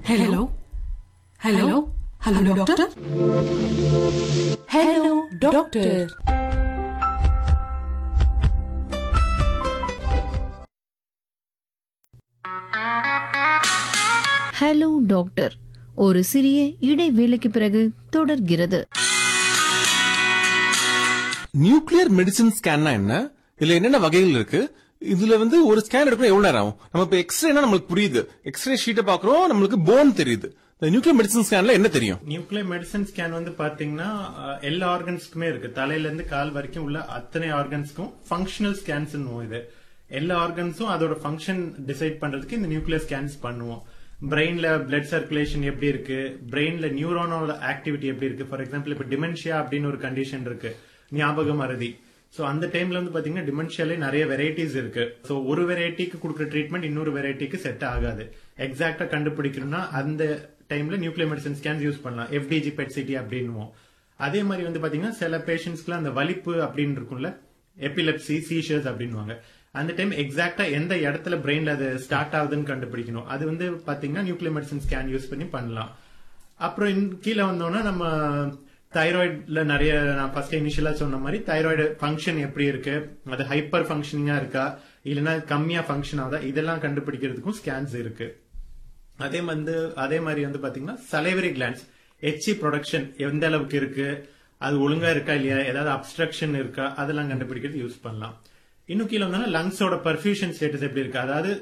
hello hello hello doctor hello doctor hello doctor ஒரு சிறிய இடைவேளைக்கு பிறகு தொடர்கிறது நியூக்ளியர் மெடிசின் ஸ்கேன்னா என்ன இதுல என்னென்ன வகைகள் இருக்கு இதுல வந்து ஒரு ஸ்கேன் எடுக்கணும் எவ்வளவு நேரம் ஆகும் நம்ம இப்ப எக்ஸ்ரேனா நம்மளுக்கு புரியுது எக்ஸ்ரே ஷீட்டை பாக்குறோம் நம்மளுக்கு போன் தெரியுது இந்த நியூக்ளியர் மெடிசின் ஸ்கேன்ல என்ன தெரியும் நியூக்ளியர் மெடிசன் ஸ்கேன் வந்து பாத்தீங்கன்னா அஹ், எல்லா ஆர்கன்ஸ்க்குமே இருக்கு தலையில இருந்து கால் வரைக்கும் உள்ள அத்தனை ஆர்கன்ஸ்க்கும் ஃபங்க்ஷனல் ஸ்கேன்ஸ் இது எல்லா ஆர்கன்ஸும் அதோட ஃபங்க்ஷன் டிசைட் பண்றதுக்கு இந்த நியூக்ளியர் ஸ்கேன்ஸ் பண்ணுவோம் பிரெயின்ல பிளட் சர்க்குலேஷன் எப்படி இருக்கு பிரெயின்ல நியூரானோட ஆக்டிவிட்டி எப்படி இருக்கு ஃபார் எக்ஸாம்பிள் இப்ப டிமென்ஷியா அப்படின்னு ஒரு கண்டிஷன் இருக்கு ஞாபக மறதி சோ அந்த டைம்ல வந்து பாத்தீங்கன்னா டிமென்ஷியாலே நிறைய வெரைட்டிஸ் இருக்கு சோ ஒரு வெரைட்டிக்கு கொடுக்குற ட்ரீட்மெண்ட் இன்னொரு வெரைட்டிக்கு செட் ஆகாது எக்ஸாக்டா கண்டுபிடிக்கணும்னா அந்த டைம்ல நியூக்ளியர் மெடிசன் ஸ்கேன்ஸ் யூஸ் பண்ணலாம் எஃப்டிஜி பெட் சிட்டி அப்படின்னுவோம் அதே மாதிரி வந்து பாத்தீங்கன்னா சில பேஷண்ட்ஸ்க்குலாம் அந்த வலிப்பு அப்படின்னு இருக்கும்ல எபிலெப்சி சீஷர்ஸ் அப்படின்னுவாங்க அந்த டைம் எக்ஸாக்டா எந்த இடத்துல பிரெயின்ல அது ஸ்டார்ட் ஆகுதுன்னு கண்டுபிடிக்கணும் அது வந்து பாத்தீங்கன்னா நியூக்ளியர் மெடிசன் ஸ்கேன் யூஸ் பண்ணி பண்ணலாம் அப்புறம் இன்- கீழே வந்தோம்னா நம்ம தைராய்டுல நிறைய நான் ஃபர்ஸ்ட் இனிஷியலா சொன்ன மாதிரி தைராய்டு ஃபங்க்ஷன் எப்படி இருக்கு அது ஹைப்பர் ஃபங்க்ஷனிங்கா இருக்கா இல்லைன்னா கம்மியா ஃபங்க்ஷன் ஆகுதா இதெல்லாம் கண்டுபிடிக்கிறதுக்கும் ஸ்கேன்ஸ் இருக்கு அதே வந்து அதே மாதிரி வந்து பாத்தீங்கன்னா சலைவரி கிளான்ஸ் எச்சி ப்ரொடக்ஷன் எந்த அளவுக்கு இருக்கு அது ஒழுங்கா இருக்கா இல்லையா ஏதாவது அப்ஸ்ட்ரக்ஷன் இருக்கா அதெல்லாம் கண்டுபிடிக்கிறது யூஸ் பண்ணலாம் இன்னும் கீழே வந்தோம்னா லங்ஸோட பர்ஃபியூஷன் ஸ்டேட்டஸ் எப்படி இருக்கு அதாவது